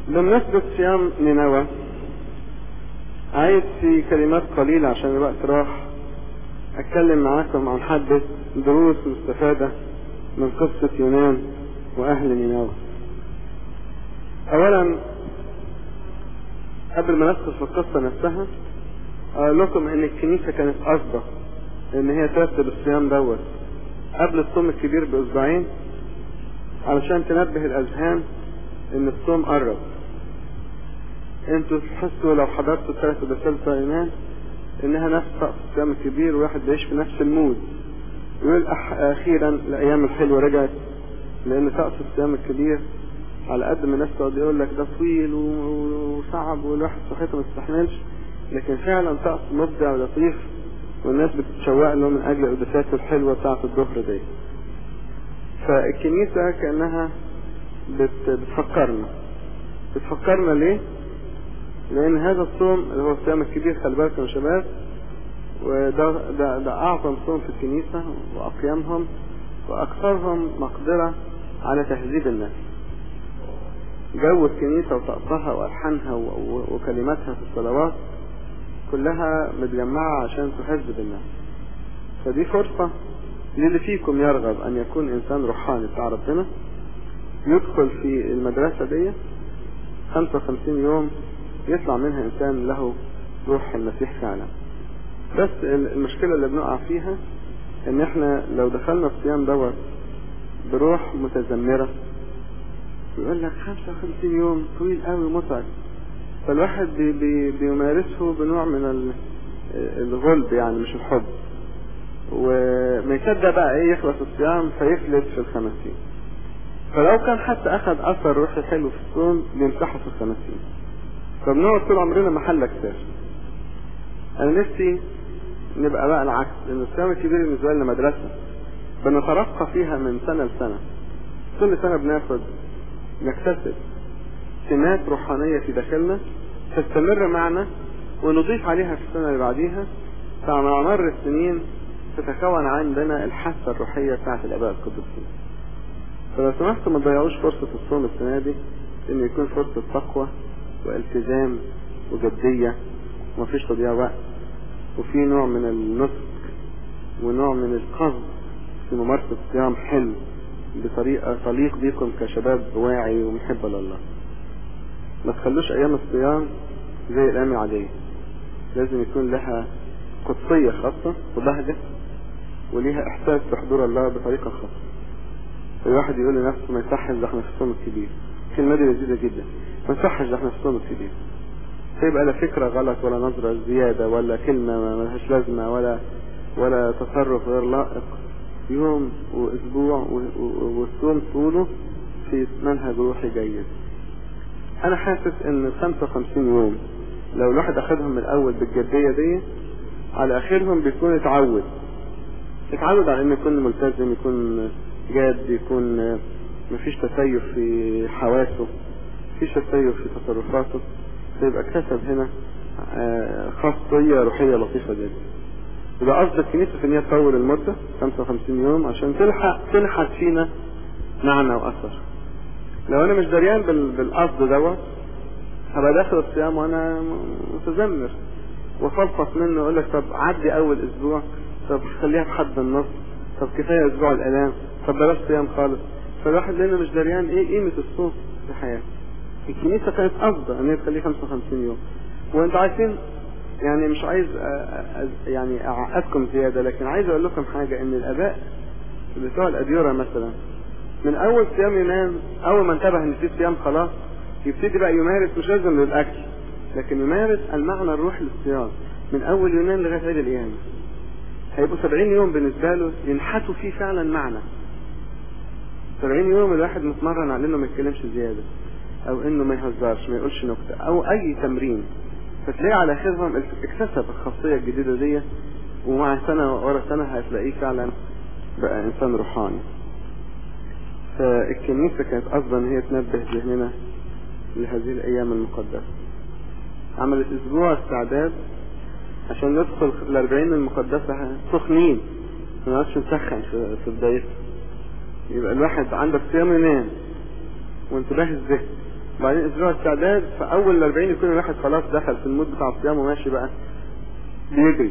بمناسبة صيام نينوى عايز في كلمات قليلة عشان الوقت راح اتكلم معاكم عن حبة دروس مستفادة من قصة يونان واهل نينوى اولا قبل ما ندخل في القصة نفسها اقول لكم ان الكنيسة كانت قصده ان هي ترتب الصيام دوت قبل الصوم الكبير باسبوعين علشان تنبه الاذهان ان الصوم قرب انتوا تحسوا لو حضرتوا الثلاث رسالة ايمان انها نفس طقس الصيام الكبير وواحد بيعيش في نفس المود يقول أح اخيرا الايام الحلوة رجعت لان طقس الصيام الكبير على قد ما الناس تقعد يقول لك ده طويل وصعب والواحد صحته ما تستحملش لكن فعلا طقس مبدع ولطيف والناس بتتشوق له من اجل القداسات الحلوة بتاعة الظهر دي فالكنيسة كأنها بت بتفكرنا بتفكرنا ليه لان هذا الصوم اللي هو الصيام الكبير خلي بالكم يا شباب وده ده, ده اعظم صوم في الكنيسة واقيمهم واكثرهم مقدرة على تهذيب الناس جو الكنيسة وطقسها والحانها وكلماتها في الصلوات كلها متجمعة عشان تهذب الناس فدي فرصة للي فيكم يرغب ان يكون انسان روحاني بتاع ربنا يدخل في المدرسة دي 55 يوم يطلع منها انسان له روح المسيح فعلا بس المشكلة اللي بنقع فيها ان احنا لو دخلنا الصيام دوت بروح متذمرة يقول لك 55 يوم طويل قوي متعب فالواحد بي بي بيمارسه بنوع من الغلب يعني مش الحب وما يصدق بقى ايه يخلص الصيام فيفلت في الخمسين فلو كان حتى اخذ اثر روحي حلو في الصوم بيمسحه في الخمسين فبنقعد طول عمرنا محل اكتاف انا نفسي نبقى بقى العكس لان الصيام الكبير بالنسبه لنا مدرسه بنترقى فيها من سنه لسنه كل سنه بناخد نكتسب سمات روحانيه في داخلنا تستمر معنا ونضيف عليها في السنه اللي بعديها فمع مر السنين تتكون عندنا الحاسه الروحيه بتاعت الاباء القديسين فلو سمحتوا ما تضيعوش فرصه الصوم السنه دي انه يكون فرصه تقوى والتزام وجدية ومفيش تضييع وقت وفي نوع من النسك ونوع من القصد في ممارسة صيام حلو بطريقة تليق بيكم كشباب واعي ومحب لله ما تخلوش ايام الصيام زي الايام العادية لازم يكون لها قدسية خاصة وبهجة وليها احساس بحضور الله بطريقة خاصة الواحد يقول لنفسه ما يصحش ده احنا في الصوم الكبير الكلمة دي لذيذة جدا ما يصحش ده احنا في الصوم الكبير فيبقى لا فكرة غلط ولا نظرة زيادة ولا كلمة ما لهاش لازمة ولا ولا تصرف غير لائق يوم واسبوع والصوم طوله في منهج روحي جيد انا حاسس ان 55 يوم لو الواحد اخدهم من الاول بالجدية دي على اخرهم بيكون اتعود اتعود على انه يكون ملتزم يكون جاد يكون مفيش تسيف في حواسه مفيش تسيف في تصرفاته فيبقى اكتسب هنا خاصية روحية لطيفة جدا يبقى قصد الكنيسة في ان هي تطول المدة 55 يوم عشان تلحق تنحت فينا معنى واثر لو انا مش دريان بالقصد دوت هبقى داخل الصيام وانا متذمر وفلفص منه يقول لك طب عدي اول اسبوع طب خليها في حد النص طب كفايه اسبوع الالام طب بلاش صيام خالص فالواحد لانه مش دريان ايه قيمه الصوم في حياته الكنيسه كانت قصده ان هي تخليه 55 يوم وانتوا عارفين يعني مش عايز يعني اعقدكم زياده لكن عايز اقول لكم حاجه ان الاباء بتوع الاديره مثلا من اول صيام ينام اول ما انتبه ان في صيام خلاص يبتدي بقى يمارس مش لازم للاكل لكن يمارس المعنى الروحي للصيام من اول يونان لغايه عيد القيامه هيبقوا 70 يوم بالنسبه له ينحتوا فيه فعلا معنى 70 يوم الواحد متمرن على انه ما يتكلمش زياده او انه ما يهزرش ما يقولش نكته او اي تمرين فتلاقيه على اخرهم اكتسب الخاصيه الجديده دي ومع سنه ورا سنه هتلاقيه فعلا بقى انسان روحاني فالكنيسه كانت قصدا ان هي تنبه ذهننا لهذه الايام المقدسه عملت اسبوع استعداد عشان ندخل الاربعين المقدسة سخنين ما نقعدش نسخن في, في بدايتها يبقى الواحد عندك صيام ينام وانتباه الذهن بعدين اسبوع استعداد فاول ال 40 يكون الواحد خلاص دخل في المود بتاع الصيام وماشي بقى بيجري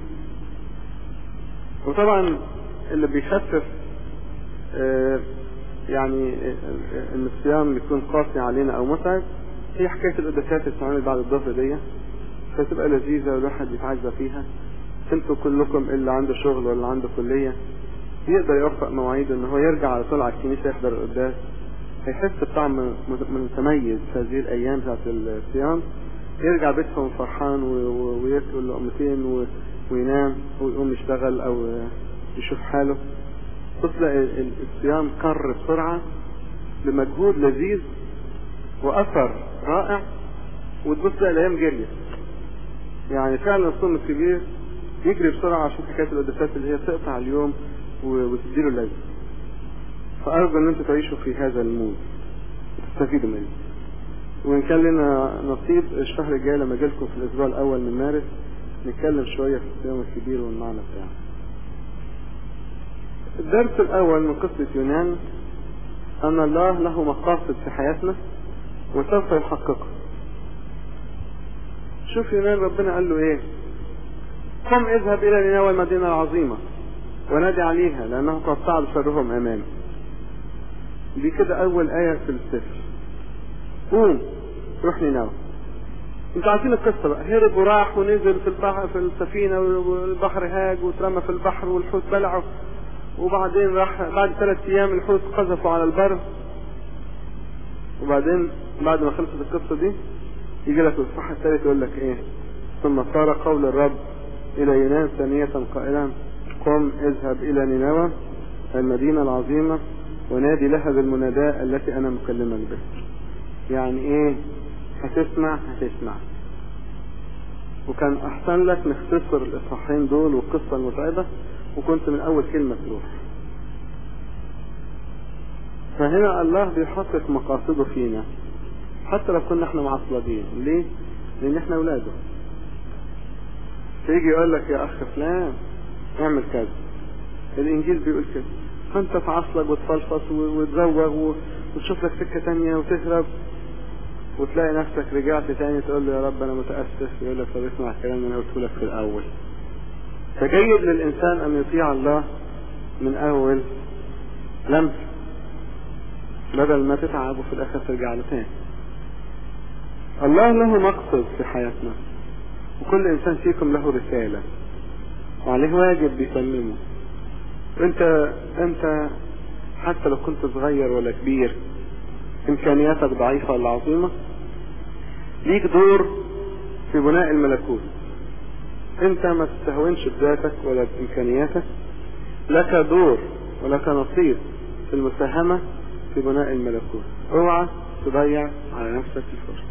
وطبعا اللي بيخفف آه يعني آه ان الصيام يكون قاسي علينا او متعب هي حكايه القداسات اللي بتتعمل بعد الظهر دي فتبقى لذيذه والواحد يتعزى فيها انتوا كلكم اللي عنده شغل ولا عنده كليه يقدر يوفق مواعيده ان هو يرجع على طول على الكنيسه يحضر القداس هيحس بطعم متميز في هذه الايام بتاعت الصيام يرجع بيتهم فرحان وياكل لقمتين وينام ويقوم يشتغل او يشوف حاله تطلع الصيام كر بسرعة بمجهود لذيذ واثر رائع وتبص تلاقي الايام جريت يعني فعلا الصوم الكبير يجري بسرعة عشان حكاية القداسات اللي هي تقطع اليوم وتديله لازم فأرجو أن أنتم تعيشوا في هذا المود وتستفيدوا منه وإن كان لنا نصيب الشهر الجاي لما لكم في الأسبوع الأول من مارس نتكلم شوية في الصيام الكبير والمعنى بتاعه الدرس الأول من قصة يونان أن الله له مقاصد في حياتنا وسوف يحققها شوف يونان ربنا قال له ايه قم اذهب الى نينوى المدينة العظيمة ونادي عليها لانه قد صعد شرهم امامي دي كده اول اية في السفر قوم روح نينوى انتوا عارفين القصة بقى هرب وراح ونزل في البحر في السفينة والبحر هاج واترمى في البحر والحوت بلعه وبعدين راح بعد ثلاث ايام الحوت قذفوا على البر وبعدين بعد ما خلصت القصة دي يجي لك الصح الثالث يقول لك ايه ثم صار قول الرب الى يونان ثانية قائلا قم اذهب الى نينوى المدينة العظيمة ونادي لها بالمناداة التي انا مكلمك بها يعني ايه هتسمع هتسمع وكان احسن لك نختصر الاصحاحين دول والقصة المتعبة وكنت من اول كلمة تروح فهنا الله بيحقق مقاصده فينا حتى لو كنا احنا معصلجين ليه لان احنا اولاده فيجي يقول لك يا اخ فلان اعمل كذا الانجيل بيقول كده فانت تعصلج وتفلفص وتزوغ وتشوف لك سكة تانية وتهرب وتلاقي نفسك رجعت تاني تقول له يا رب انا متأسف يقول لك طب اسمع الكلام اللي انا قلته لك في الاول فجيد للانسان ان يطيع الله من اول لمس بدل ما تتعب وفي الاخر ترجع له تاني الله له مقصد في حياتنا وكل انسان فيكم له رسالة وعليه واجب بيتممه انت انت حتى لو كنت صغير ولا كبير امكانياتك ضعيفة ولا عظيمة ليك دور في بناء الملكوت انت ما تستهونش بذاتك ولا بامكانياتك لك دور ولك نصيب في المساهمة في بناء الملكوت اوعى تضيع على نفسك الفرصة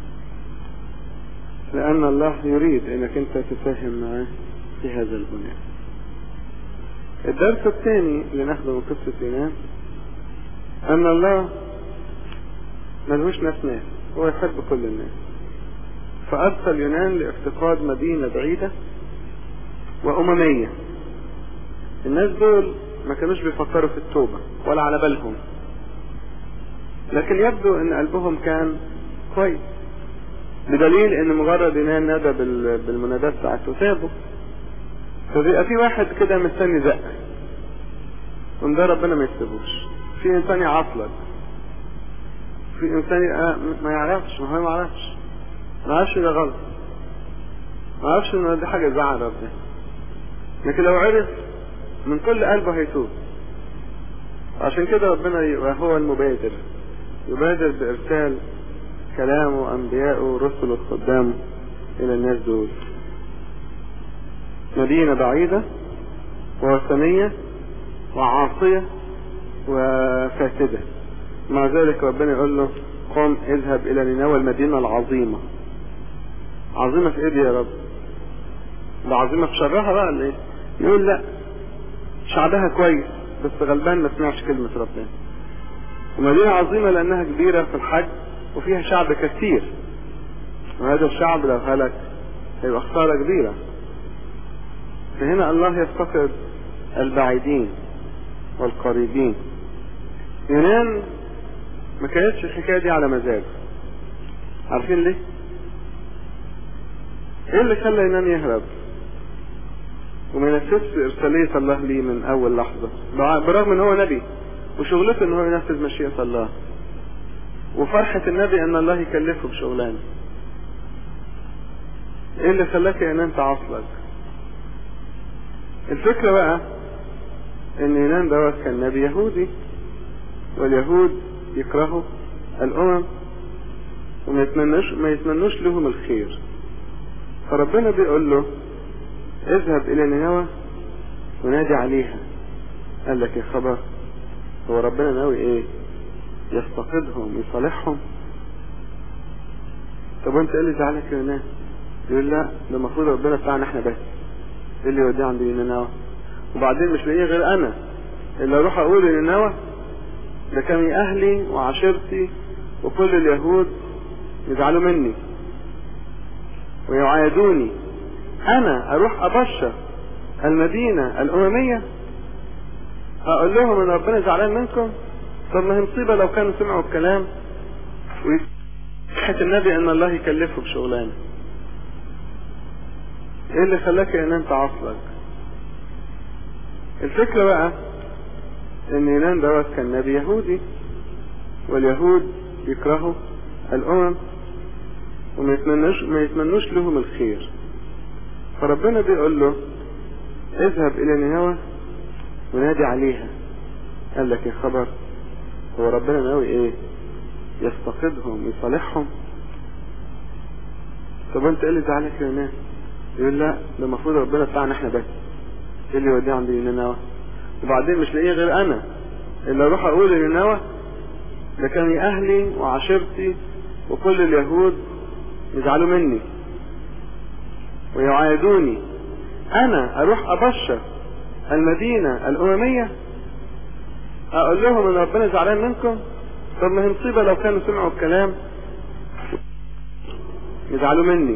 لأن الله يريد أنك أنت تساهم معاه في هذا البناء الدرس الثاني اللي ناخده من قصة يونان أن الله ملهوش ناس ناس هو يحب كل الناس فأرسل يونان لافتقاد مدينة بعيدة وأممية الناس دول ما كانوش بيفكروا في التوبة ولا على بالهم لكن يبدو ان قلبهم كان كويس بدليل ان مجرد يونان نادى بالمنادات بتاعته سابه فبيبقى في واحد كده مستني زق وان ده ربنا ما يسيبوش في انسان يعطلك في انسان ما يعرفش ما هو ما يعرفش ما يعرفش ده غلط ما يعرفش ان دي حاجه تزعل ربنا لكن لو عرف من كل قلبه هيتوب عشان كده ربنا يبقى هو المبادر يبادر بارسال كلامه وانبيائه ورسله قدامه الى الناس دول مدينة بعيدة ووثنية وعاصية وفاسدة مع ذلك ربنا يقول له قم اذهب الى نينوى المدينة العظيمة عظيمة في ايه دي يا رب ده عظيمة في شرها بقى ولا ايه يقول لا شعبها كويس بس غلبان ما سمعش كلمة ربنا ومدينة عظيمة لانها كبيرة في الحجم وفيها شعب كثير وهذا الشعب لو هلك هيبقى خسارة كبيرة فهنا الله يفتقد البعيدين والقريبين يونان ما كانتش الحكاية دي على مزاجه عارفين ليه ايه اللي خلى يونان يهرب وما ينفذش ارسالية الله ليه من اول لحظة برغم ان هو نبي وشغلته ان هو ينفذ مشيئة الله وفرحة النبي ان الله يكلفه بشغلانه ايه اللي خلاك يا يونان تعصلك الفكرة بقى ان يونان دوت كان نبي يهودي واليهود يكرهوا الامم وما يتمنوش ما يتمنوش لهم الخير فربنا بيقول له اذهب الى نينوى ونادي عليها قال لك يا خبر هو ربنا ناوي ايه يفتقدهم يصالحهم طب وانت ايه اللي زعلك يا يونان يقول لا ده المفروض ربنا بتاعنا احنا بس ايه اللي يوديه عند نينوى وبعدين مش لاقيه غير انا اللي اروح اقول لنينوى ده كان اهلي وعشيرتي وكل اليهود يزعلوا مني ويعايدوني انا اروح ابشر المدينة الاممية اقول لهم ان ربنا زعلان منكم طب ما هي مصيبة لو كانوا سمعوا الكلام ويصحة النبي ان الله يكلفه بشغلانه ايه اللي خلاك ان انت عصلك الفكرة بقى ان يونان دوت كان نبي يهودي واليهود يكرهوا الامم وما يتمنوش ما يتمنوش لهم الخير فربنا بيقول له اذهب الى نينوى ونادي عليها قال لك يا خبر هو ربنا ناوي ايه يفتقدهم يصالحهم طب انت ايه اللي زعلك يا يونان يقول لا ده المفروض ربنا بتاعنا احنا بس ايه اللي يوديه عند نينوى وبعدين مش لاقيه غير انا اللي اروح اقول لنينوى ده كان اهلي وعشيرتي وكل اليهود يزعلوا مني ويعايدوني انا اروح ابشر المدينة الاممية اقول لهم ان ربنا زعلان منكم طب ما هي مصيبة لو كانوا سمعوا الكلام يزعلوا مني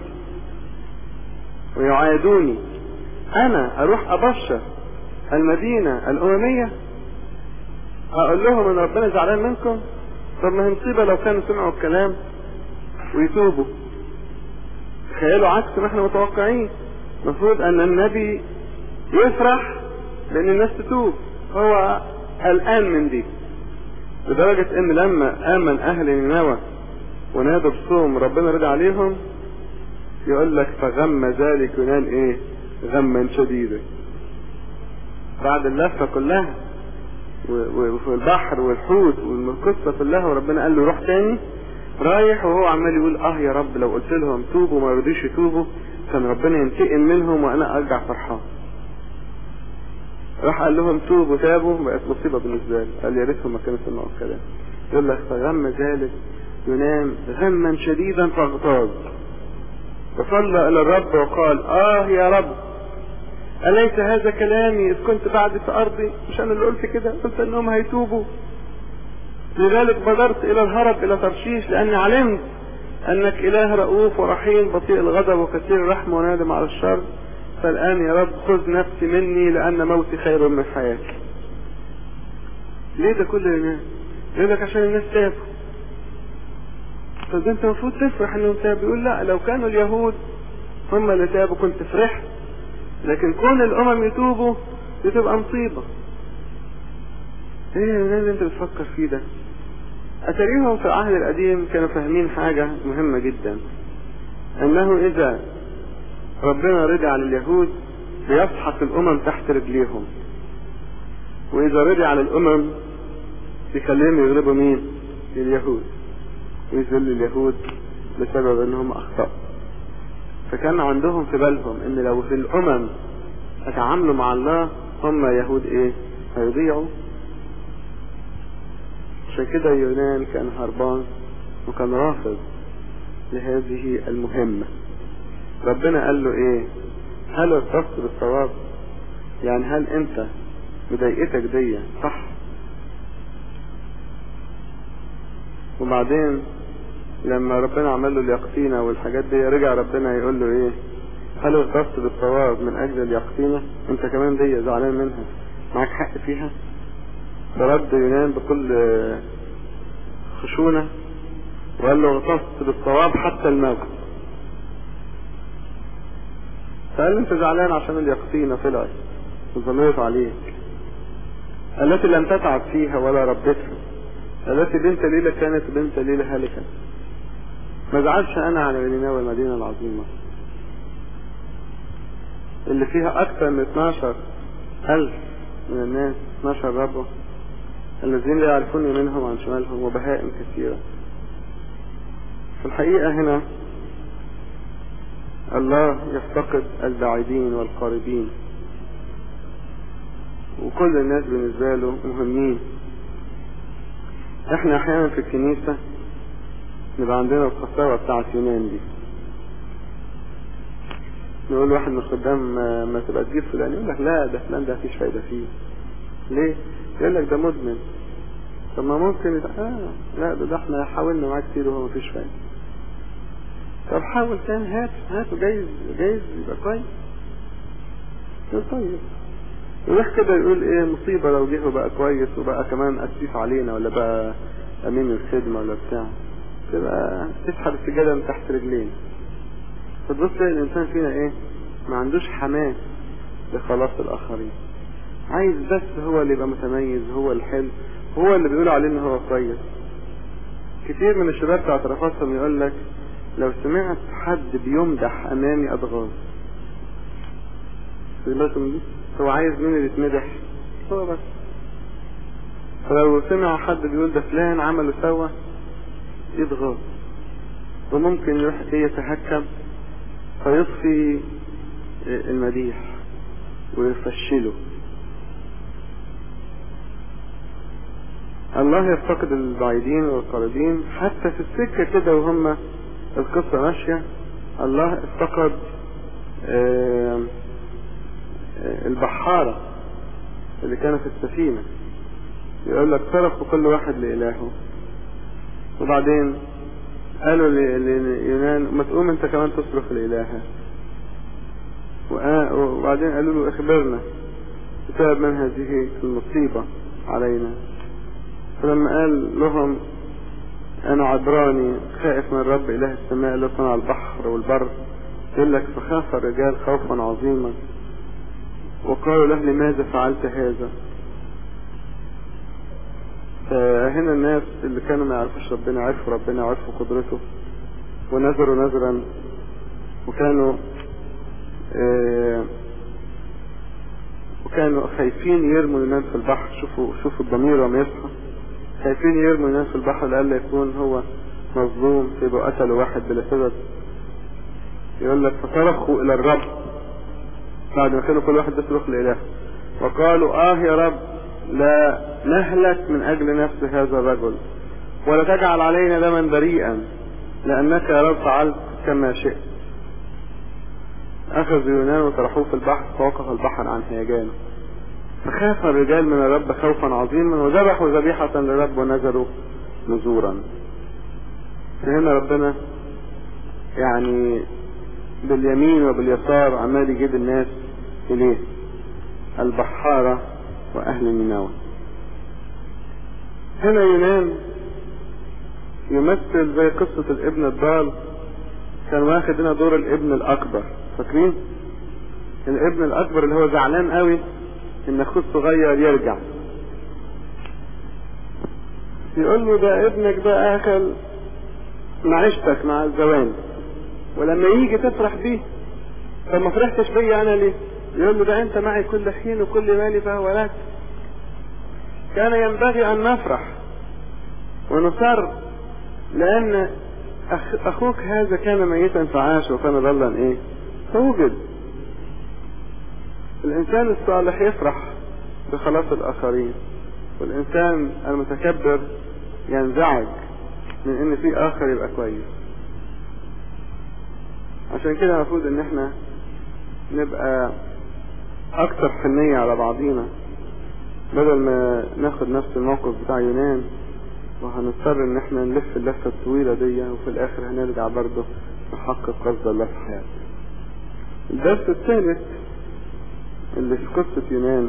ويعايدوني انا اروح ابشر المدينة الاممية اقول لهم ان ربنا زعلان منكم طب ما هي مصيبة لو كانوا سمعوا الكلام ويتوبوا تخيلوا عكس ما احنا متوقعين المفروض ان النبي يفرح لان الناس تتوب هو قلقان من دي لدرجة ان لما امن اهل نينوى ونادوا بصوم ربنا رضى عليهم يقول لك فغم ذلك يونان ايه غما شديدا بعد اللفة كلها وفي البحر والحوت والقصة كلها وربنا قال له روح تاني رايح وهو عمال يقول اه يا رب لو قلت لهم توبوا ما رضيش يتوبوا كان ربنا ينتقم منهم وانا ارجع فرحان راح قال لهم توبوا تابوا بقت مصيبه بالنسبه لي قال يا ريتهم ما كانوا سمعوا الكلام يقول لك فغم ذلك ينام غما شديدا فاغتاظ فصلى الى الرب وقال اه يا رب أليس هذا كلامي إذ كنت بعد في أرضي مش أنا اللي قلت كده قلت أنهم هيتوبوا لذلك بادرت إلى الهرب إلى ترشيش لأني علمت أنك إله رؤوف ورحيم بطيء الغضب وكثير الرحمة ونادم على الشر فالآن يا رب خذ نفسي مني لأن موتي خير من حياتي ليه ده كل الناس يقول لك عشان الناس تابوا طب انت المفروض تفرح انهم تابوا يقول لا لو كانوا اليهود هم اللي تابوا كنت فرحت لكن كون الامم يتوبوا دي تبقى مصيبه ايه اللي انت بتفكر فيه ده اتريهم في العهد القديم كانوا فاهمين حاجة مهمة جدا انه اذا ربنا رضي على اليهود بيسحق الامم تحت رجليهم واذا رضي على الامم يخليهم يغلبوا مين اليهود ويذل اليهود بسبب انهم اخطأوا فكان عندهم في بالهم ان لو في الامم اتعاملوا مع الله هم يهود ايه هيضيعوا عشان كده يونان كان هربان وكان رافض لهذه المهمة ربنا قال له ايه هل ارتبط بالصواب يعني هل انت مضايقتك دي صح وبعدين لما ربنا عمل له اليقطينة والحاجات دي رجع ربنا يقول له ايه هل ارتبط بالصواب من اجل اليقطينة انت كمان دي زعلان منها معاك حق فيها فرد يونان بكل خشونة وقال له اغتصت بالصواب حتى الموت فقال له انت زعلان عشان اليقطينة طلعت وظلمت عليك التي لم تتعب فيها ولا ربتها التي بنت ليلة كانت بنت ليلة هلكة ما زعلش انا على نينوى المدينة العظيمة اللي فيها اكثر من 12 الف من الناس 12 ربه الذين لا يعرفون منهم عن شمالهم وبهائم كثيرة في الحقيقة هنا الله يفتقد البعيدين والقريبين وكل الناس بالنسبة له مهمين احنا احيانا في الكنيسة نبقى عندنا القساوة بتاعت يونان دي نقول واحد من الخدام ما, ما تبقى تجيب فلان يقول لك لا ده فلان ده مفيش فايدة فيه ليه؟ يقول لك ده مدمن طب ما ممكن يبقى آه لا ده, ده احنا حاولنا معاه كتير وهو مفيش فايدة طب حاول تاني هات هاته جايز جايز يبقى كويس يقول طيب يروح كده يقول ايه مصيبة لو جه وبقى كويس وبقى كمان قسيس علينا ولا بقى امين الخدمة ولا بتاع تبقى تسحب السجادة من تحت رجلين فتبص تلاقي الانسان فينا ايه ما عندوش حماس لخلاص الاخرين عايز بس هو اللي يبقى متميز هو الحلو هو اللي بيقول عليه ان هو كويس كتير من الشباب بتاع طرفاتهم يقول لك لو سمعت حد بيمدح امامي اتغاظ بالكم دي هو عايز مين اللي يتمدح هو بس فلو سمع حد بيقول ده فلان عمل وسوى يتغاظ وممكن يروح ايه يتهكم فيطفي المديح ويفشله الله يفتقد البعيدين والقريبين حتى في السكة كده وهم القصة ماشية الله افتقد البحارة اللي كانت في السفينة يقول لك صرفوا كل واحد لإلهه وبعدين قالوا ليونان ما تقوم انت كمان تصرف لإلهه وبعدين قالوا له اخبرنا بسبب من هذه المصيبة علينا فلما قال لهم انا عبراني خائف من رب اله السماء اللي صنع البحر والبر يقول لك فخاف الرجال خوفا عظيما وقالوا له لماذا فعلت هذا فهنا الناس اللي كانوا ما يعرفوش ربنا عرفوا ربنا عرفوا قدرته ونذروا نذرا وكانوا آه وكانوا خايفين يرموا الناس في البحر شوفوا شوفوا الضمير وما يصحى خايفين يرموا الناس في البحر لألا يكون هو مظلوم فيبقوا قتلوا واحد بلا سبب يقول لك فصرخوا إلى الرب بعد ما كانوا كل واحد يصرخ لإله وقالوا آه يا رب لا نهلك من أجل نفس هذا الرجل ولا تجعل علينا دما بريئا لأنك يا رب فعلت كما شئت أخذ يونان وطرحوه في البحر فوقف البحر عن هيجانه فخاف الرجال من الرب خوفا عظيما وذبحوا ذبيحة للرب ونزلوا نزورا فهنا ربنا يعني باليمين وباليسار عمال يجيب الناس إليه البحارة وأهل نينوى هنا يونان يمثل زي قصة الابن الضال كان واخد هنا دور الابن الأكبر فاكرين؟ الابن الأكبر اللي هو زعلان قوي إن أخوه الصغير يرجع يقول له ده ابنك ده أكل معيشتك مع الزوان ولما يجي تفرح بيه طب ما فرحتش بيا أنا ليه؟ يقول له ده أنت معي كل حين وكل مالي فهو لك كان ينبغي أن نفرح ونصر لأن أخ أخوك هذا كان ميتا فعاش وكان ضلا إيه؟ فوجد الإنسان الصالح يفرح بخلاص الآخرين والإنسان المتكبر ينزعج من إن في آخر يبقى كويس عشان كده المفروض إن إحنا نبقى أكثر حنية على بعضينا بدل ما ناخد نفس الموقف بتاع يونان وهنضطر ان احنا نلف اللفة الطويلة دي وفي الاخر هنرجع برضه نحقق قصد الله في حياتنا الدرس الثالث اللي في قصة يونان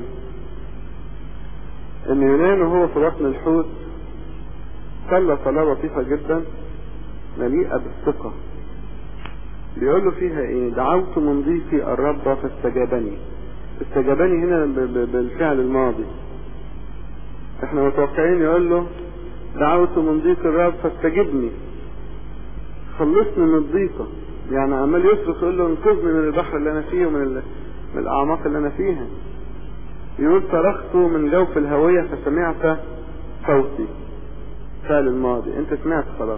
ان يونان وهو في بطن الحوت صلى صلاة لطيفة جدا مليئة بالثقة بيقول له فيها ايه دعوت من ضيفي الرب فاستجابني استجابني هنا بالفعل الماضي احنا متوقعين يقول له دعوت من ضيق الرب فاستجبني خلصني من الضيقة يعني عمال يصرخ يقول له انقذني من البحر اللي انا فيه ومن من الاعماق اللي انا فيها يقول صرخت من جوف الهوية فسمعت صوتي فعل الماضي انت سمعت خلاص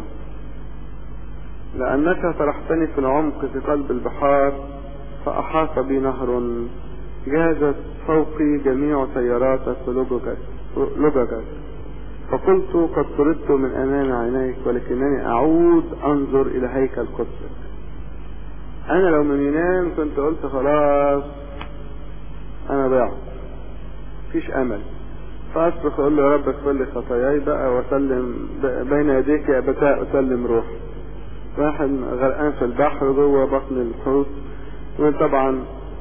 لأنك طرحتني في العمق في قلب البحار فأحاط بي نهر جازت فوقي جميع سياراتك ولججك فقلت قد طردت من أمام عينيك ولكنني أعود أنظر إلى هيكل قدسك أنا لو من ينام كنت قلت خلاص أنا ضيعت مفيش أمل فأصرخ أقول له يا رب اغفر لي خطاياي بقى وأسلم بين يديك يا أبتاء أسلم روحي واحد غرقان في البحر جوه بطن الحوت وطبعا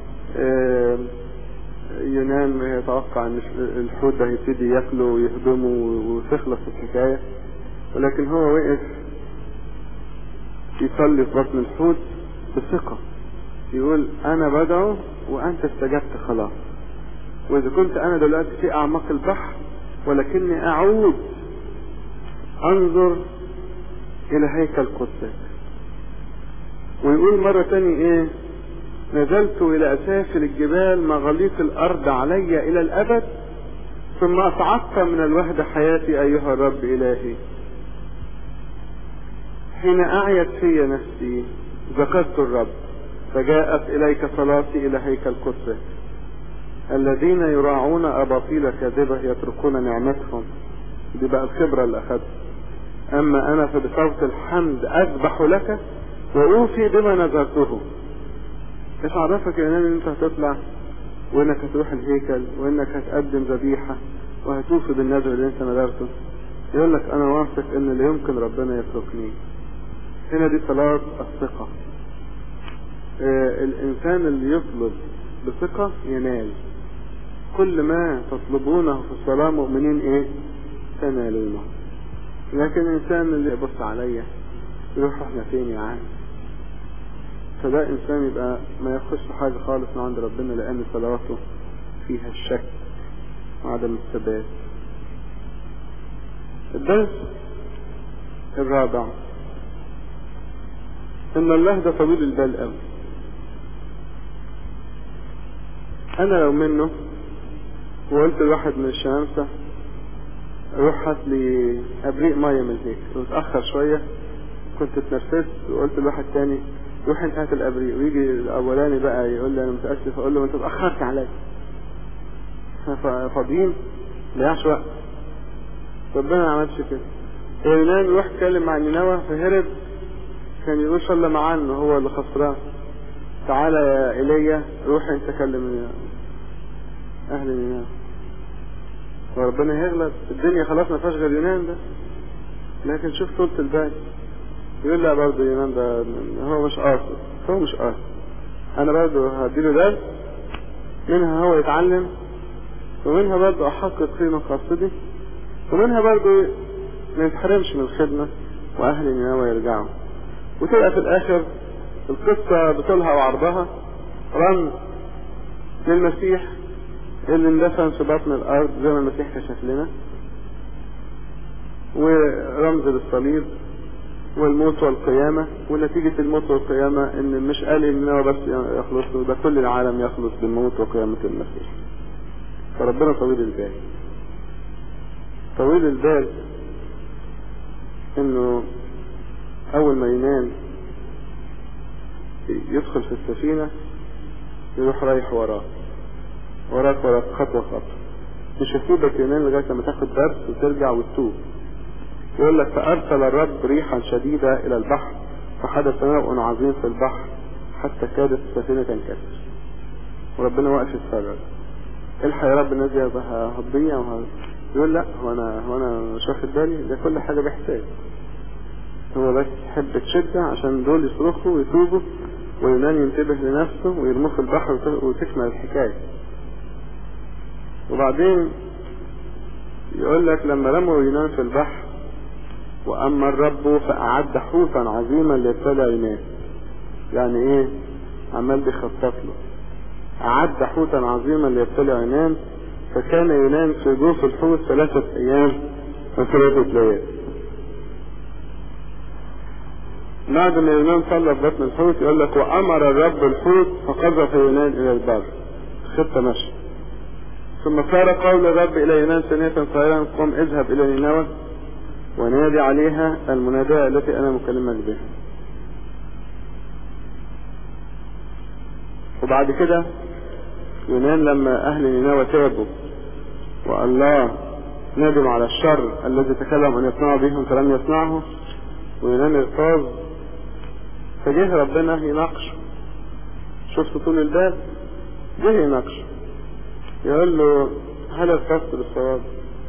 ينام يتوقع ان الحوت ده هيبتدي ياكله ويهضمه وتخلص الحكاية ولكن هو وقف يصلي في بطن الحوت بثقة يقول انا بدعو وانت استجبت خلاص واذا كنت انا دلوقتي في اعماق البحر ولكني اعود انظر الى هيكل قدسك ويقول مرة تاني ايه نزلت الى اسافل الجبال مغاليق الارض علي الى الابد ثم اصعدت من الوحدة حياتي ايها الرب الهي حين اعيت في نفسي ذكرت الرب فجاءت اليك صلاتي الى هيكل قدسك الذين يراعون اباطيل كاذبة يتركون نعمتهم دي بقى الخبرة اللي اخذتها اما انا فبصوت الحمد اذبح لك واوفي بما نذرته ايش عرفك يا نبي ان انت هتطلع وانك هتروح الهيكل وانك هتقدم ذبيحة وهتوفي بالنذر اللي انت نذرته يقول لك انا واثق ان لا يمكن ربنا يتركني هنا دي صلاة الثقة آه الانسان اللي يطلب بثقة ينال كل ما تطلبونه في الصلاة مؤمنين ايه تنالونه لكن الانسان اللي يبص عليا يروح احنا فين يا عم فده انسان يبقى ما يخش حاجة خالص من عند ربنا لان صلواته فيها الشك وعدم الثبات الدرس الرابع ان الله ده طويل البال قوي انا لو منه وقلت لواحد من الشمامسة روح هات لي ابريق ميه من هيك واتاخر شويه كنت اتنرفزت وقلت لواحد تاني روح انت هات الابريق ويجي الاولاني بقى يقول لي انا متاسف اقول له انت اتاخرت عليا فاضيين ضيعش وقت ربنا ما عملش كده اليونان يروح يتكلم مع نينوى فهرب كان يقول صلى معانا هو اللي خسران تعالى يا ايليا روح انت كلم اهل نينوى وربنا هيغلب الدنيا خلاص ما فيهاش غير يونان ده لكن شوف طولة البال يقول لا برضه يونان ده هو مش قاصد هو مش قاصد انا برضه هديله درس منها هو يتعلم ومنها برضه احقق فيه مقاصدي ومنها برضه ما يتحرمش من الخدمة واهل نينوى يرجعوا وتبقى في الاخر القصة بطولها وعرضها رمز للمسيح اللي اندفن في بطن الارض زي ما المسيح كشف لنا ورمز للصليب والموت والقيامة ونتيجة الموت والقيامة ان مش قال ان هو بس يخلص ده كل العالم يخلص بالموت وقيامة المسيح فربنا طويل البال طويل البال انه اول ما ينام يدخل في السفينة يروح رايح وراه وراك وراك خطوة خطوة مش هسيبك ينام لغاية لما تاخد درس وترجع وتتوب يقول لك فأرسل الرب ريحا شديدة إلى البحر فحدث نوء عظيم في البحر حتى كادت السفينة تنكسر وربنا واقف يتفرج الحق يا رب الناس دي هتضيع يقول لا هو انا هو انا مش واخد بالي ده كل حاجة بحساب هو بس حبة شدة عشان دول يصرخوا ويتوبوا ويونان ينتبه لنفسه ويرموه في البحر وتكمل الحكاية وبعدين يقول لك لما رموا يونان في البحر واما الرب فاعد حوتا عظيما ليبتلع يونان يعني ايه عمال بيخطط له اعد حوتا عظيما ليبتلع يونان فكان يونان في جوف الحوت ثلاثة ايام وثلاثة ليالي بعد ما يونان صلى في بطن الحوت يقول لك وامر الرب الحوت فقذف يونان الى البر خطة ماشية ثم صار قول الرب الى يونان ثانية قائلا قم اذهب الى نينوى ونادي عليها المناداة التي انا مكلمك بها وبعد كده يونان لما اهل نينوى تابوا والله ندم على الشر الذي تكلم ان يصنعوا بهم فلم يصنعه ويونان اغتاظ فجه ربنا يناقشه شفت طول الباب جه يناقشه يقول له هل اغتظت بالصواب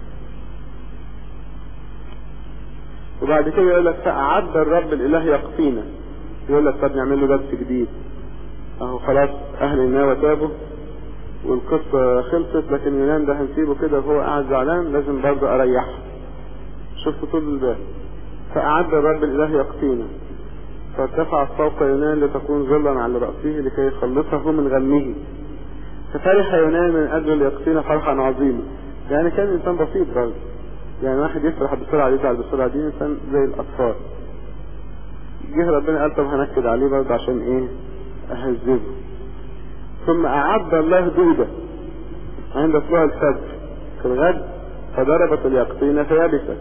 وبعد كده يقول لك فأعد الرب الإله يقطينا يقول لك طب نعمل له درس جديد اهو خلاص اهل الناوى تابوا والقصة خلصت لكن يونان ده هنسيبه كده وهو قاعد زعلان لازم برضه اريحه شفت طول الباب فأعد الرب الإله يقطينا فارتفعت فوق يونان لتكون ظلا على رأسه لكي يخلصه من غمه ففرح يونان من أجل اليقطين فرحا عظيما يعني كان إنسان بسيط برضه يعني واحد يفرح بسرعة يزعل بسرعة دي إنسان زي الأطفال جه ربنا قال طب هنكد عليه برضه عشان إيه أهذبه ثم أعد الله دودة عند طلوع الفجر في الغد فضربت اليقطين فيبست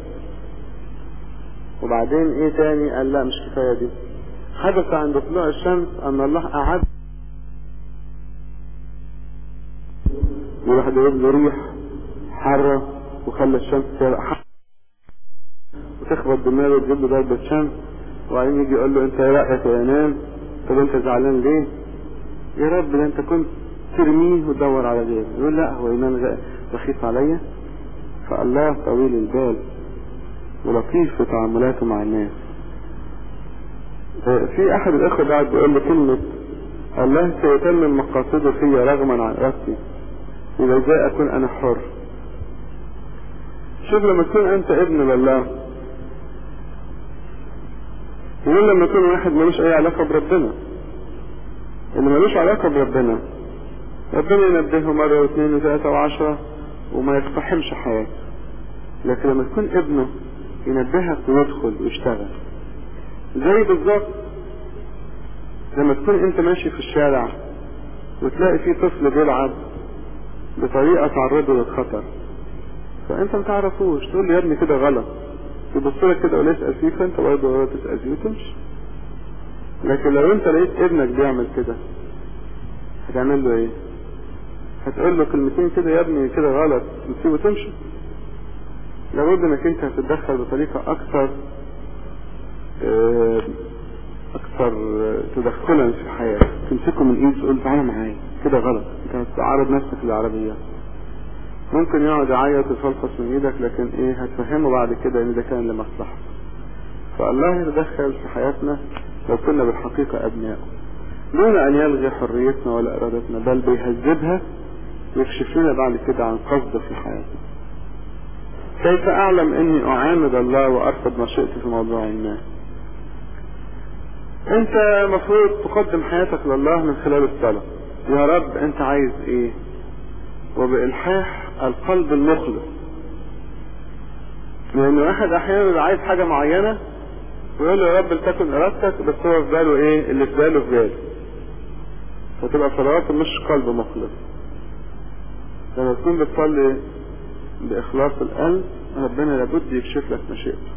وبعدين ايه تاني قال لا مش كفاية دي حدث عند طلوع الشمس ان الله اعد يروح جايب له ريح حارة وخلى الشمس حارة وتخبط دماغه وتجيب له ضربة شمس وبعدين يجي يقول له انت ايه رأيك يا ينام طب انت زعلان ليه يا رب ده انت كنت ترميه وتدور على غيره يقول لا هو ايمان رخيص عليا فالله طويل البال ولطيف في تعاملاته مع الناس في احد الاخوة بعد بيقول لي كلمة الله سيتمم مقاصده فيا رغما عن ارادتي اذا جاء اكون انا حر شوف لما تكون انت ابن لله يقول لما يكون واحد ملوش اي علاقة بربنا اللي ملوش علاقة بربنا ربنا ينبهه مرة واثنين وثلاثة وعشرة وما يقتحمش حياته لكن لما تكون ابنه ينبهك ويدخل ويشتغل زي بالظبط لما تكون انت ماشي في الشارع وتلاقي في طفل بيلعب بطريقة تعرضه للخطر فانت ما تعرفوش تقول له يا ابني كده غلط يبص لك كده ولا يسأل فيك فانت برضه تسأل فيه وتمشي لكن لو انت لقيت ابنك بيعمل كده هتعمل له ايه هتقول له كلمتين كده يا ابني كده غلط وتسيبه وتمشي لابد انك انت هتتدخل بطريقة اكثر اكثر تدخلا في حياتك تمسكه من ايده تقول تعالى معايا كده غلط انت هتعرض نفسك للعربيات ممكن يقعد يعيط ويفلفص من ايدك لكن ايه هتفهمه بعد كده ان ده كان لمصلحته فالله يتدخل في حياتنا لو كنا بالحقيقة ابناء دون ان يلغي حريتنا ولا ارادتنا بل بيهذبها ويكشف لنا بعد كده عن قصده في حياتنا كيف اعلم اني اعاند الله وارفض مشيئتي في موضوع ما انت مفروض تقدم حياتك لله من خلال الصلاة يا رب انت عايز ايه وبإلحاح القلب المخلص لان واحد احيانا عايز حاجة معينة ويقول له يا رب لتكن ارادتك بس هو في باله ايه اللي في باله في باله فتبقى صلواته مش قلب مخلص لما تكون بتصلي بإخلاص القلب ربنا لابد يكشف لك مشيئته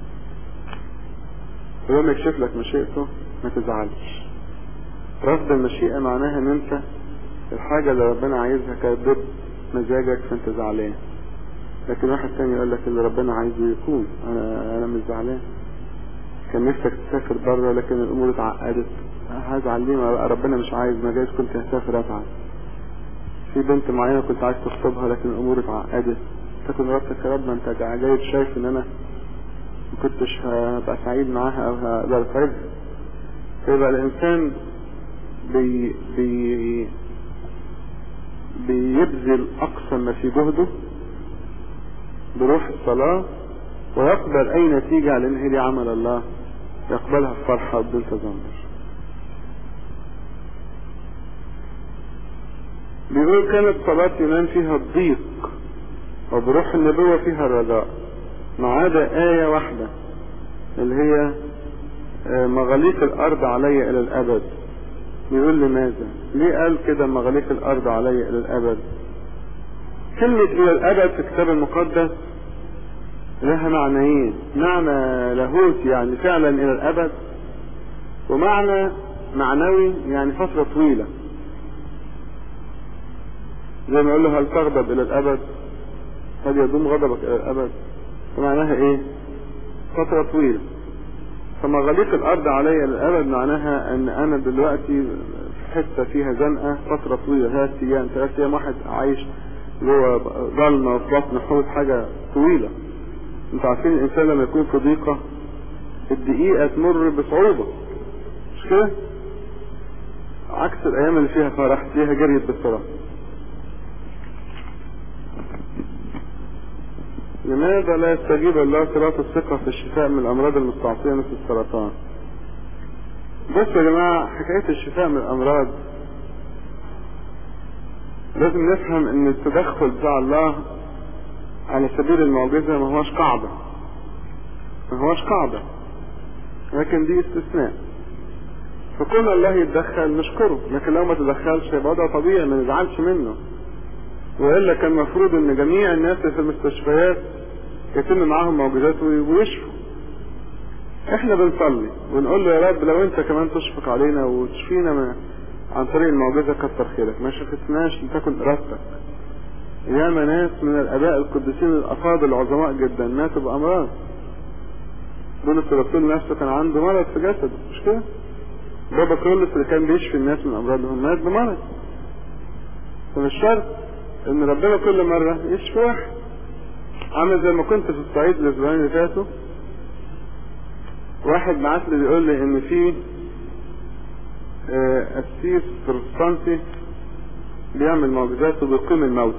ولما يكشف لك مشيئته ما تزعلش رفض المشيئة معناها ان انت الحاجة اللي ربنا عايزها كانت ضد مزاجك فانت زعلان لكن واحد تاني يقول لك اللي ربنا عايزه يكون انا انا مش زعلان كان نفسك تسافر بره لكن الامور اتعقدت هزعل ليه ما ربنا مش عايز ما جايز كنت هسافر اتعب في بنت معينة كنت عايز تخطبها لكن الامور اتعقدت تكون ربك يا رب ما انت جايب شايف ان انا ما كنتش هبقى سعيد معاها او هقدر اسعدها فيبقى الانسان بي بي بيبذل اقصى ما في جهده بروح الصلاة ويقبل اي نتيجة على ان هي دي عمل الله يقبلها بفرحة وبدون تذمر بيقول كانت صلاة يونان فيها الضيق وبروح النبوة فيها الرجاء ما عدا آية واحدة اللي هي مغاليق الأرض علي إلى الأبد بيقول لماذا ليه قال كده مغاليق الأرض علي إلى الأبد كلمة إلى الأبد في الكتاب المقدس لها معنيين معنى لاهوت يعني فعلا إلى الأبد ومعنى معنوي يعني فترة طويلة زي ما يقول له هل تغضب إلى الأبد هل يدوم غضبك إلى الأبد معناها إيه فترة طويلة فمغاليق الأرض علي إلى الأبد معناها أن أنا دلوقتي في حتة فيها زنقة فترة طويلة ثلاث أيام ثلاث أيام واحد عايش جوه ظلمة وفي بطن حوت حاجة طويلة انتوا عارفين الإنسان لما يكون في ضيقة الدقيقة تمر بصعوبة مش كده؟ عكس الأيام اللي فيها فرح فيها جريت بسرعة لماذا لا يستجيب الله صلاة الثقة في الشفاء من الأمراض المستعصية مثل السرطان؟ بصوا يا جماعة حكاية الشفاء من الأمراض لازم نفهم ان التدخل بتاع الله على سبيل المعجزة ما هوش قاعدة ما هوش قاعدة لكن دي استثناء فكون الله يتدخل نشكره لكن لو ما تدخلش يبقى ده طبيعي ما نزعلش منه والا كان المفروض ان جميع الناس في المستشفيات يتم معاهم معجزات ويشفوا احنا بنصلي ونقول له يا رب لو انت كمان تشفق علينا وتشفينا ما عن طريق المعجزة كتر خيرك ما شفتناش لتكن ارادتك ياما ناس من الاباء القديسين الافاضل العظماء جدا ماتوا بامراض بولس الرسول نفسه كان عنده مرض في جسده مش كده بابا كرولس اللي كان بيشفي الناس من امراضهم مات بمرض فمش شرط ان ربنا كل مرة يشفي واحد عامل زي ما كنت في الصعيد الاسبوعين اللي فاتوا واحد بعت لي بيقول لي ان في قسيس بروتستانتي بيعمل معجزات وبيقيم الموت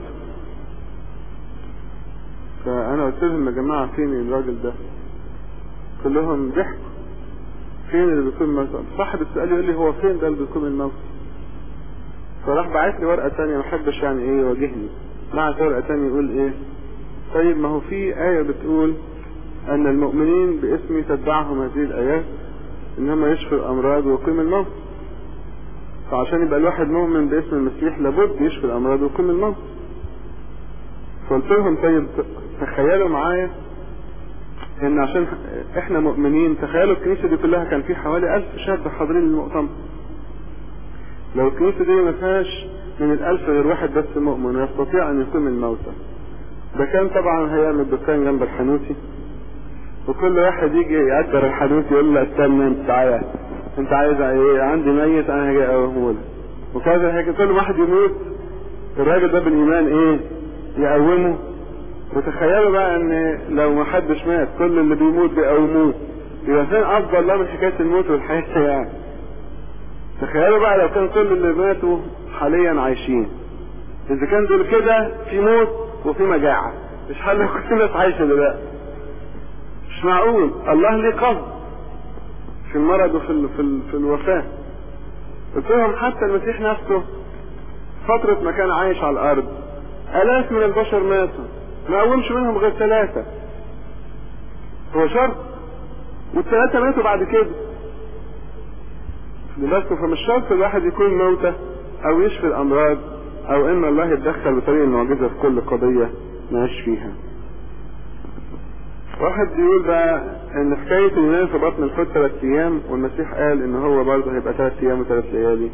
فانا قلت لهم يا جماعه فين الراجل ده كلهم ضحكوا فين اللي بيقيم الموت صاحب السؤال يقول لي هو فين ده اللي بيقيم الموت فراح بعت لي ورقه ثانيه ما حبش يعني ايه يواجهني بعت ورقه ثانيه يقول ايه طيب ما هو في ايه بتقول ان المؤمنين باسمي تتبعهم هذه الايات انما يشفي الامراض ويقيم الموت فعشان يبقى الواحد مؤمن باسم المسيح لابد يشفي الامراض ويقيم الموت فقلت لهم طيب تخيلوا معايا ان عشان احنا مؤمنين تخيلوا الكنيسه دي كلها كان في حوالي ألف شاب حاضرين المؤتمر لو الكنيسه دي ما فيهاش من الألف غير واحد بس مؤمن يستطيع ان يقيم الموتى ده كان طبعا هيعمل دكان جنب الحانوتي وكل واحد يجي يقدر الحانوتي يقول له استنى انت تعالى انت عايز ايه عندي ميت انا هاجي اقومه لك وكذا هيك كل واحد يموت الراجل ده بالايمان ايه يقومه وتخيلوا بقى ان لو ما حدش مات كل اللي بيموت بيقوموه يبقى فين افضل الله من حكايه الموت والحياه يعني تخيلوا بقى لو كان كل اللي ماتوا حاليا عايشين اذا كان دول كده في موت وفي مجاعه مش حل كل الناس عايشه دلوقتي مش معقول الله ليه قصد في المرض وفي ال في, ال في الوفاه قلت لهم حتى المسيح نفسه فترة ما كان عايش على الأرض آلاف من البشر ماتوا ما قومش منهم غير ثلاثة هو شرط والثلاثة ماتوا بعد كده بس فمش شرط الواحد يكون موتى أو يشفي الأمراض أو إن الله يتدخل بطريقة المعجزة في كل قضية نعيش فيها واحد بيقول بقى ان حكاية اليونان في بطن الحوت ثلاث ايام والمسيح قال ان هو برضه هيبقى ثلاث ايام وثلاث ليالي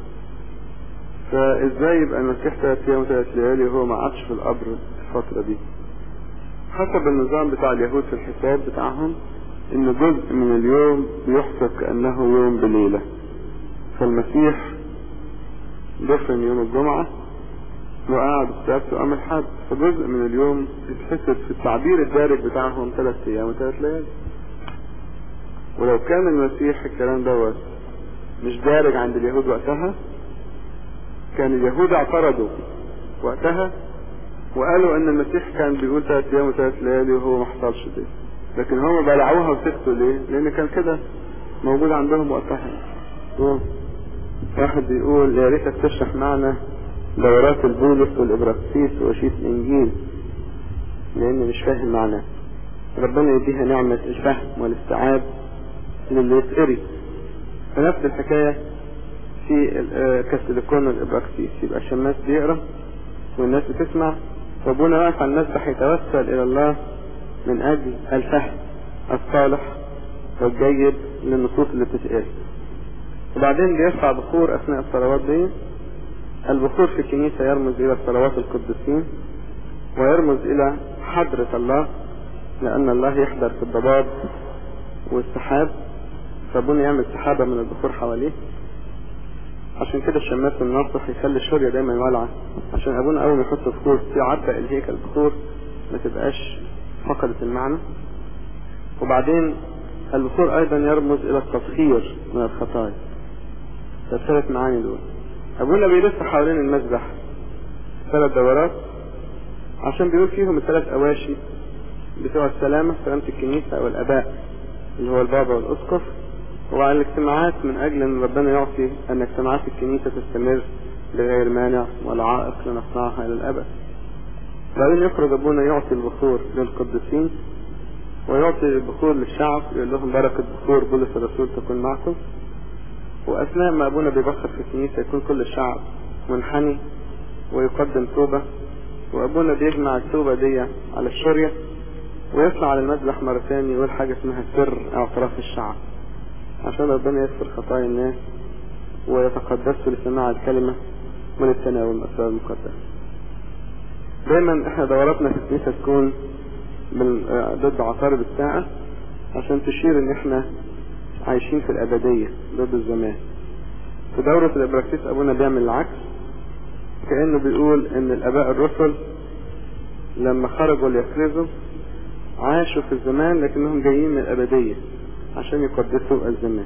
فازاي يبقى المسيح ثلاث ايام وثلاث ليالي وهو ما قعدش في القبر الفترة دي حسب النظام بتاع اليهود في الحساب بتاعهم ان جزء من اليوم بيحسب كأنه يوم بليلة فالمسيح دفن يوم الجمعة وقعد السبت وقام الحد فجزء من اليوم يتحسب في التعبير الدارج بتاعهم ثلاث ايام وثلاث ليالي ولو كان المسيح الكلام دوت مش دارج عند اليهود وقتها كان اليهود اعترضوا وقتها وقالوا ان المسيح كان بيقول ثلاث ايام وثلاث ليالي وهو ما حصلش ده لكن هم بلعوها وسكتوا ليه لان كان كده موجود عندهم وقتها واحد بيقول يا ريتك تشرح معنا دورات البولس والابراكسيس وشيت الانجيل لاني مش فاهم معناه ربنا يديها نعمة الفهم والاستيعاب للي يتقري فنفس الحكاية في كاستليكون والابراكسيس يبقى الشماس بيقرا والناس بتسمع وابونا واقف على المسبح يتوسل الى الله من اجل الفهم الصالح والجيد للنصوص اللي بتتقال وبعدين بيرفع بخور اثناء الصلوات دي البخور في الكنيسة يرمز الى صلوات القديسين ويرمز الى حضرة الله لان الله يحضر في الضباب والسحاب فابونا يعمل سحابة من البخور حواليه عشان كده الشماس الناصح يخلي الشورية دايما والعة عشان ابونا اول ما يحط بخور يعبق الهيكل بخور ما تبقاش فقدت المعنى وبعدين البخور ايضا يرمز الى التطهير من الخطايا الثلاث معاني دول ابونا بيلف حوالين المسبح ثلاث دورات عشان بيقول فيهم الثلاث اواشي بتوع السلامة سلامة الكنيسة او الاباء اللي هو البابا والاسقف وعلى الاجتماعات من اجل ان ربنا يعطي ان اجتماعات الكنيسة تستمر بغير مانع ولا عائق لنصنعها الى الابد بعدين يخرج ابونا يعطي البخور للقديسين ويعطي البخور للشعب يقول لهم بركة بخور بولس الرسول تكون معكم واثناء ما ابونا بيبخر في الكنيسة يكون كل الشعب منحني ويقدم توبة وابونا بيجمع التوبة دي على الشرية ويطلع على المذبح مرة تاني يقول حاجة اسمها سر اعتراف الشعب عشان ربنا يغفر خطايا الناس ويتقدسوا لسماع الكلمة من التناول الأسرار المقدسة دايما احنا دوراتنا في الكنيسة تكون ضد عقارب الساعة عشان تشير ان احنا عايشين في الابدية ضد الزمان في دورة الابراكسيس ابونا بيعمل العكس كأنه بيقول ان الاباء الرسل لما خرجوا ليكرزوا عاشوا في الزمان لكنهم جايين من الابدية عشان يقدسوا الزمان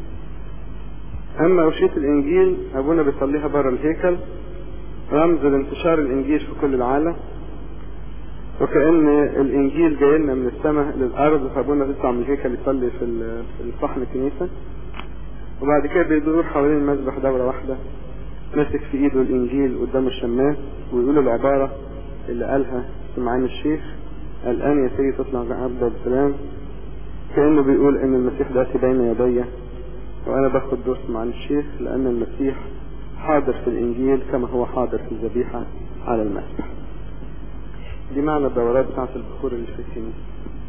اما وشية الانجيل ابونا بيصليها بره الهيكل رمز لانتشار الانجيل في كل العالم وكأن الانجيل جاي لنا من السماء للارض فابونا بيطلع من الهيكل يصلي في في صحن الكنيسة وبعد كده بيدور حوالين المذبح دورة واحدة ماسك في ايده الانجيل قدام الشماس ويقول العبارة اللي قالها سمعان الشيخ الان يا سيدي تطلع عبد بسلام كأنه بيقول ان المسيح دلوقتي بين يدي وانا باخد دور سمعان الشيخ لان المسيح حاضر في الانجيل كما هو حاضر في الذبيحة على المسبح دي معنى الدورات بتاعت البخور اللي في الكنيسة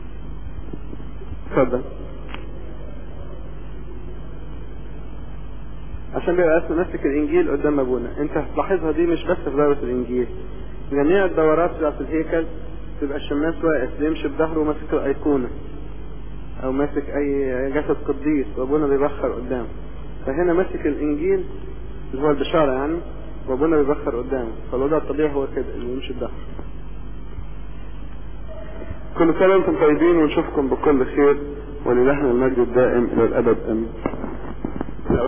اتفضل عشان بيبقى اسمه ماسك الانجيل قدام ابونا انت هتلاحظها دي مش بس في دورة الانجيل جميع الدورات بتاعت الهيكل تبقى الشماس واقف بيمشي بظهره ماسك الايقونة او ماسك اي جسد قديس وابونا بيبخر قدامه فهنا ماسك الانجيل اللي هو البشارة يعني وابونا بيبخر قدامه فالوضع الطبيعي هو كده اللي يمشي بظهره كل سنة وانتم طيبين ونشوفكم بكل خير ولله المجد الدائم الى الابد امين